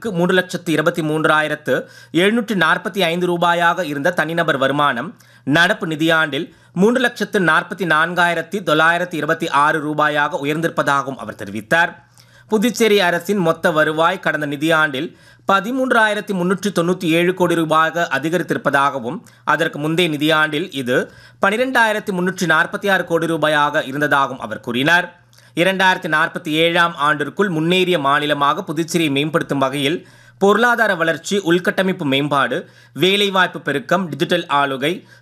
நாளுக்கு மூன்று லட்சத்து இருபத்தி மூன்றாயிரத்து எழுநூற்று நாற்பத்தி ஐந்து ரூபாயாக இருந்த தனிநபர் வருமானம் நடப்பு நிதியாண்டில் மூன்று லட்சத்து நாற்பத்தி நான்காயிரத்தி தொள்ளாயிரத்தி இருபத்தி ஆறு ரூபாயாக உயர்ந்திருப்பதாகவும் அவர் தெரிவித்தார் புதுச்சேரி அரசின் மொத்த வருவாய் கடந்த நிதியாண்டில் பதிமூன்றாயிரத்தி முன்னூற்றி தொண்ணூற்றி ஏழு கோடி ரூபாயாக அதிகரித்திருப்பதாகவும் அதற்கு முந்தைய நிதியாண்டில் இது பனிரெண்டாயிரத்தி முன்னூற்றி நாற்பத்தி ஆறு கோடி ரூபாயாக இருந்ததாகவும் அவர் கூறினார் இரண்டாயிரத்தி நாற்பத்தி ஏழாம் ஆண்டிற்குள் முன்னேறிய மாநிலமாக புதுச்சேரியை மேம்படுத்தும் வகையில் பொருளாதார வளர்ச்சி உள்கட்டமைப்பு மேம்பாடு வேலைவாய்ப்பு பெருக்கம் டிஜிட்டல் ஆளுகை